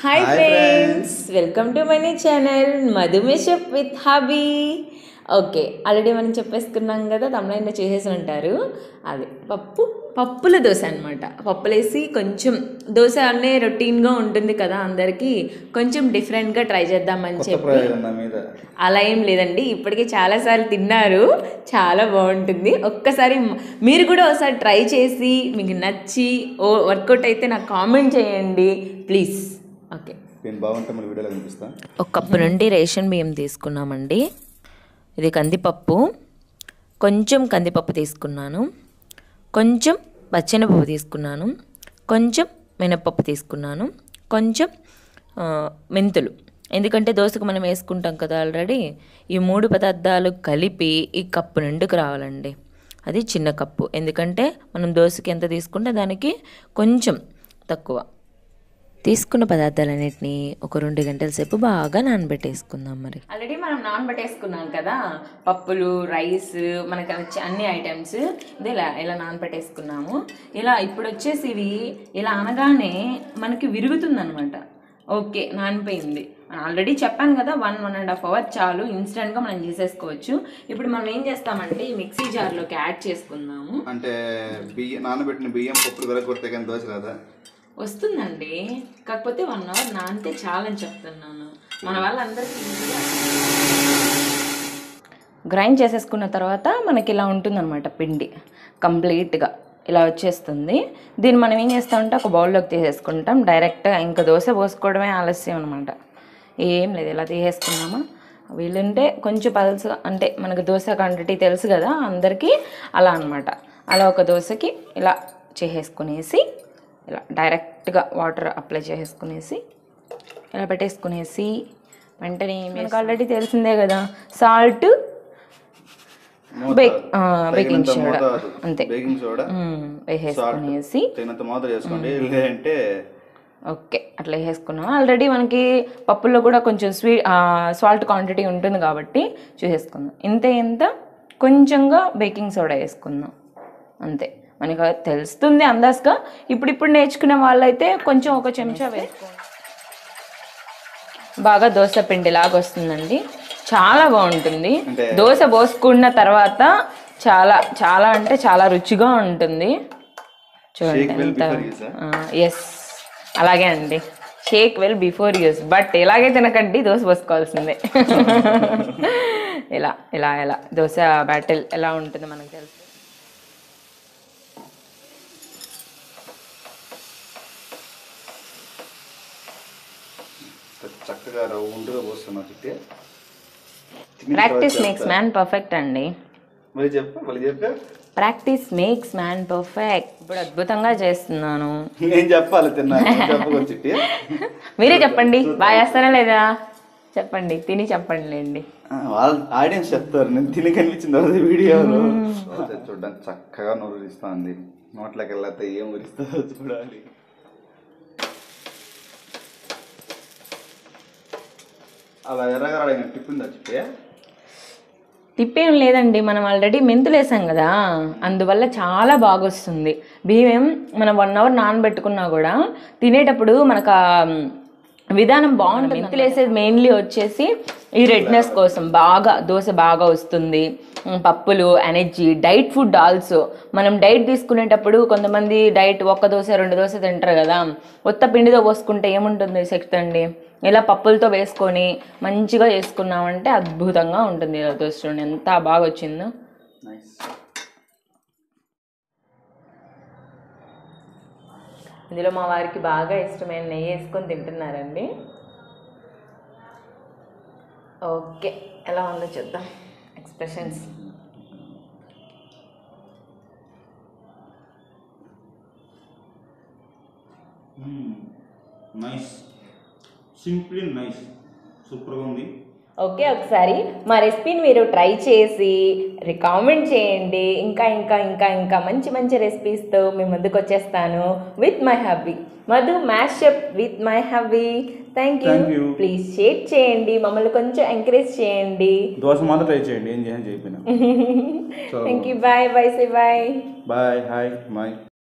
Hi Hi friends welcome to my channel Madhu mashup with hubby okay already మనం చెప్పేసుకున్నాం కదా తమిళంలో చేసేసి ఉంటారు అది పప్పు పప్పుల దోశ అనమాట పప్పులేసి కొంచెం దోశ అనే రొటీన్గా ఉంటుంది కదా అందరికీ కొంచెం డిఫరెంట్గా ట్రై చేద్దామని కొత్త చెప్పి ప్రయోగం నా మీద అలా ఏం లేదండి ఇప్పటికే చాలాసార్లు తిన్నారు చాలా బాగుంటుంది ఒక్కసారి మ- మీరు కూడా ఒకసారి ట్రై చేసి మీకు నచ్చి ఓ వర్కౌట్ అయితే నాకు కామెంట్ చేయండి ప్లీజ్ ఓకే నేను బాగుంటే మళ్ళీ వీడియోలో కనిపిస్తా ఒక కప్పు నుండి రేషన్ బియ్యం తీసుకున్నామండి ఇది కందిపప్పు కొంచెం కందిపప్పు తీసుకున్నాను కొంచెం పచ్చెనపప్పు తీసుకున్నాను కొంచెం మినప్పప్పు తీసుకున్నాను కొంచెం ఆ, మెంతులు ఎందుకంటే దోశకు మనం వేసుకుంటాం కదా ఆల్రెడీ ఈ మూడు పదార్థాలు కలిపి ఈ కప్పు నిండుకు రావాలండి అది చిన్న కప్పు ఎందుకంటే మనం దోశకి ఎంత తీసుకుంటే దానికి కొంచెం తక్కువ తీసుకున్న పదార్థాలన్నిటిని ఒక రెండు గంటల సేపు బాగా నానబెట్టేసుకుందాం మరి ఆల్రెడీ మనం నానబెట్టేసుకున్నాం కదా పప్పులు రైస్ మనకి వచ్చే అన్ని ఐటమ్స్ ఇది ఇలా ఇలా నానబెట్టేసుకున్నాము ఇలా ఇప్పుడు వచ్చేసి ఇవి ఇలా అనగానే మనకి విరుగుతుంది అనమాట ఓకే నానిపోయింది ఆల్రెడీ చెప్పాను కదా one one and half hour చాలు ఇన్స్టెంట్గా మనం చేసేసుకోవచ్చు ఇప్పుడు మనం ఏం చేస్తామంటే ఈ మిక్సీ జార్లోకి యాడ్ చేసుకుందాము అంటే బియ్యం నానబెట్టిన బియ్యం పప్పులు వెరగొడితే కానీ దోశ కదా వస్తుందండి కాకపోతే వన్ అవర్ నానితే చాలని చెప్తున్నాను మన వాళ్ళందరికీ గ్రైండ్ చేసేసుకున్న తర్వాత మనకి ఇలా ఉంటుందన్నమాట పిండి కంప్లీట్గా ఇలా వచ్చేస్తుంది దీన్ని మనం ఏం చేస్తామంటే ఒక బౌల్లోకి తీసేసుకుంటాం డైరెక్ట్గా ఇంకా దోశ పోసుకోవడమే ఆలస్యం అనమాట ఏం లేదు ఇలా తీసేసుకున్నామా వీలుంటే కొంచెం పల్స్ అంటే మనకు దోశ క్వాంటిటీ తెలుసు కదా అందరికీ అలా అన్నమాట అలా ఒక దోశకి ఇలా చేసేసుకునేసి ఇలా డైరెక్ట్గా వాటర్ అప్లై చేసేసుకునేసి ఇలా పెట్టేసుకునేసి వెంటనే మనకు ఆల్రెడీ తెలిసిందే కదా సాల్ట్ బేక్ బేకింగ్ సోడా అంతే బేకింగ్ సోడా మ్మ్, వేసేసుకునేసి తగినంత మోతాదు చేసుకోండి లేదంటే ఓకే అట్లా వేసేసుకున్నాం ఆల్రెడీ మనకి పప్పుల్లో కూడా కొంచెం స్వీట్ సాల్ట్ క్వాంటిటీ ఉంటుంది కాబట్టి చూసేసుకుందాం ఇంత ఇంత కొంచెంగా బేకింగ్ సోడా వేసుకుందాం అంతే మనకు తెలుస్తుంది అందాజుగా ఇప్పుడు ఇప్పుడు నేర్చుకునే వాళ్ళైతే కొంచెం ఒక చెంచా వేసుకోండి బాగా దోశ పిండి లాగా వస్తుందండి చాలా బాగుంటుంది అంటే- దోశ పోసుకున్న తర్వాత చాలా చాలా అంటే చాలా రుచిగా ఉంటుంది చూడండి Shake well ఎంత before use, ఎస్ అలాగే అండి shake well before use but ఎలాగే తినకండి దోశ పోసుకోవాల్సిందే ఇలా ఇలా ఇలా దోశ బ్యాటిల్ ఎలా ఉంటుంది మనకు తెలుసు చక్కగా రౌండ్గా పోస్తున్నా చుట్టే ప్రాక్టీస్ మేక్స్ మ్యాన్ పర్ఫెక్ట్ అండి మరి చెప్పు మళ్ళీ చెప్పా ప్రాక్టీస్ మేక్స్ మ్యాన్ పర్ఫెక్ట్ ఇప్పుడు అద్భుతంగా చేస్తున్నాను నేను చెప్పాలి తిన్నా చెప్పకూడదు చిట్టి మీరే చెప్పండి బాగా చేస్తారా లేదా చెప్పండి తిని చెప్పండి లేండి ఆ, వాళ్ళ ఆడియన్స్ చెప్తారు నేను తిని కనిపించిన తర్వాత వీడియోలో దోశ చూడడానికి చక్కగా నోరు ఇస్తుంది నోట్లోకి వెళ్ళితే ఏం ఉరిస్తుందో చూడాలి అలా ఎర్రగరాడ టిఫిన్ తెచ్చితే తిప్పేం లేదండి మనం ఆల్రెడీ మెంతులు వేసాం కదా అందువల్ల చాలా బాగా వస్తుంది బియ్యం మనం వన్ అవర్ నానబెట్టుకున్నా కూడా తినేటప్పుడు మనకు ఆ విధానం బాగుంటుంది మెంతులు వేసేది మెయిన్లీ వచ్చేసి ఈ రెడ్నెస్ కోసం బాగా దోశ బాగా వస్తుంది ఉమ్, పప్పులు ఎనర్జీ డైట్ ఫుడ్ ఆల్సో మనం డైట్ తీసుకునేటప్పుడు కొంతమంది డైట్ ఒక్క దోశ రెండు దోశ తింటారు కదా కొత్త పిండితో పోసుకుంటే ఏముంటుంది శక్తి అండి ఇలా పప్పులతో వేసుకొని మంచిగా చేసుకున్నామంటే అద్భుతంగా ఉంటుంది ఇలా దోశ చూడండి ఎంత బాగా వచ్చిందో నైస్ ఇందులో మా వారికి బాగా ఇష్టమైన నెయ్యి వేసుకొని తింటున్నారండి ఓకే ఎలా ఉందో చూద్దాం ఎక్స్ప్రెషన్స్ నైస్ సింప్లీ నైస్ సూపర్గా ఉంది ఓకే ఒకసారి మా రెసిపీని మీరు ట్రై చేసి కామెంట్ చేయండి ఇంకా ఇంకా ఇంకా ఇంకా మంచి మంచి రెసిపీస్తో మీ ముందుకు వచ్చేస్తాను with my hubby Madhu mashup with my hubby thank you Thank you. Please share చేయండి మమ్మల్ని కొంచెం ఎంకరేజ్ చేయండి దోశ మాత్రం ట్రై చేయండి ఏం చేయాలని చెప్పిన thank you bye bye say bye bye hi bye